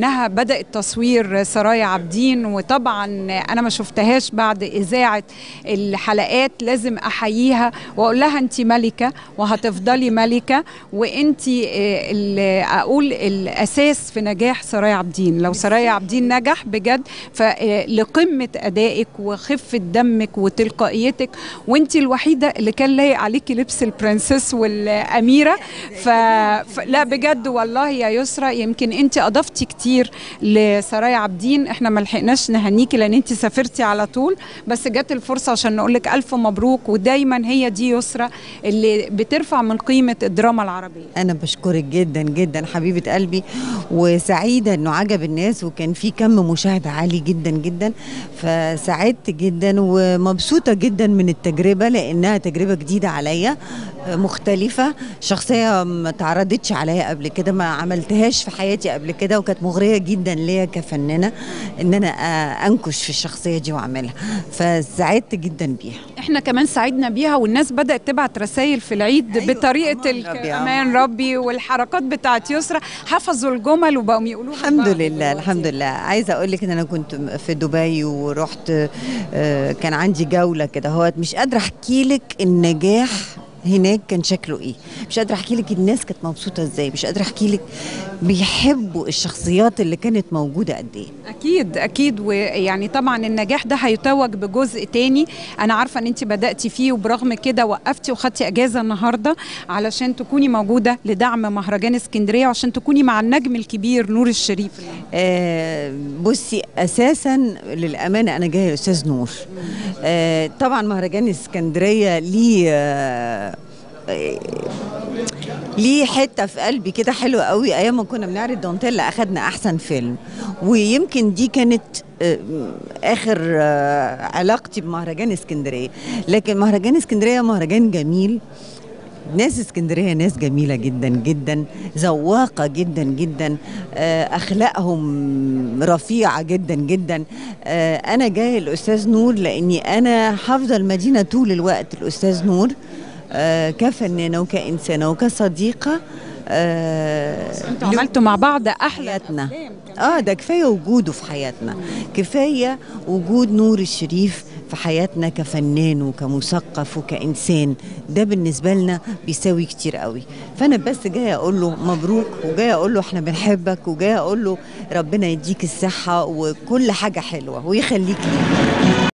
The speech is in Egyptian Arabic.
انها بدات تصوير سرايا عابدين وطبعا انا ما شفتهاش بعد اذاعه الحلقات لازم احييها واقول لها انت ملكه وهتفضلي ملكه وانت اقول الاساس في نجاح سرايا عابدين لو سرايا عابدين نجح بجد فلقمه ادائك وخفه دمك وتلقائيتك وانت الوحيده اللي كان لايق عليكي لبس البرنسس والاميره ف... لا بجد والله يا يسرى يمكن انت اضفتي كتير لسرايا عابدين احنا ما لحقناش نهنيكي لان انت سافرتي على طول بس جت الفرصه عشان نقول لك الف مبروك ودايما هي دي يسرى اللي بترفع من قيمه الدراما العربيه انا بشكرك جدا جدا حبيبه قلبي وسعيده انه عجب الناس وكان في كم مشاهده عالي جدا جدا فسعدت جدا ومبسوطه جدا من التجربه لانها تجربه جديده عليا مختلفه شخصيه ما تعرضتش عليا قبل كده ما عملتهاش في حياتي قبل كده وكانت مغريه جدا ليا كفنانه ان انا انكش في الشخصيه دي واعملها فسعدت جدا بيها احنا كمان سعدنا بيها والناس بدات تبعت رسائل في العيد أيوة بطريقه امان ربي والحركات بتاعت يسرى حفظوا الجمل وبقوا يقولوها الحمد لله الحمد لله عايزه اقول لك ان انا كنت في دبي ورحت كان عندي جوله كده هو مش قادره احكي لك النجاح هناك كان شكله ايه مش قادره احكي لك الناس كانت مبسوطه ازاي مش قادره احكي لك بيحبوا الشخصيات اللي كانت موجوده قد ايه اكيد اكيد ويعني طبعا النجاح ده هيتوج بجزء تاني انا عارفه ان انت بداتي فيه وبرغم كده وقفتي وخدتي اجازه النهارده علشان تكوني موجوده لدعم مهرجان اسكندريه وعشان تكوني مع النجم الكبير نور الشريف آه بصي اساسا للامانه انا جايه الاستاذ نور آه طبعا مهرجان اسكندريه ليه آه ليه حته في قلبي كده حلوه قوي ايام ما كنا بنعرض دونتيلا اخدنا احسن فيلم ويمكن دي كانت اخر علاقتي بمهرجان اسكندريه لكن مهرجان اسكندريه مهرجان جميل ناس اسكندريه ناس جميله جدا جدا ذواقه جدا جدا اخلاقهم رفيعه جدا جدا انا جاي الاستاذ نور لاني انا حافظه المدينه طول الوقت الاستاذ نور آه كفنانه وكانسانه وكصديقه آه انتوا عملتوا مع بعض احلى حياتنا اه ده كفايه وجوده في حياتنا كفايه وجود نور الشريف في حياتنا كفنان وكمثقف وكانسان ده بالنسبه لنا بيساوي كتير قوي فانا بس جايه اقول له مبروك وجايه اقول له احنا بنحبك وجايه اقول له ربنا يديك الصحه وكل حاجه حلوه ويخليك لينا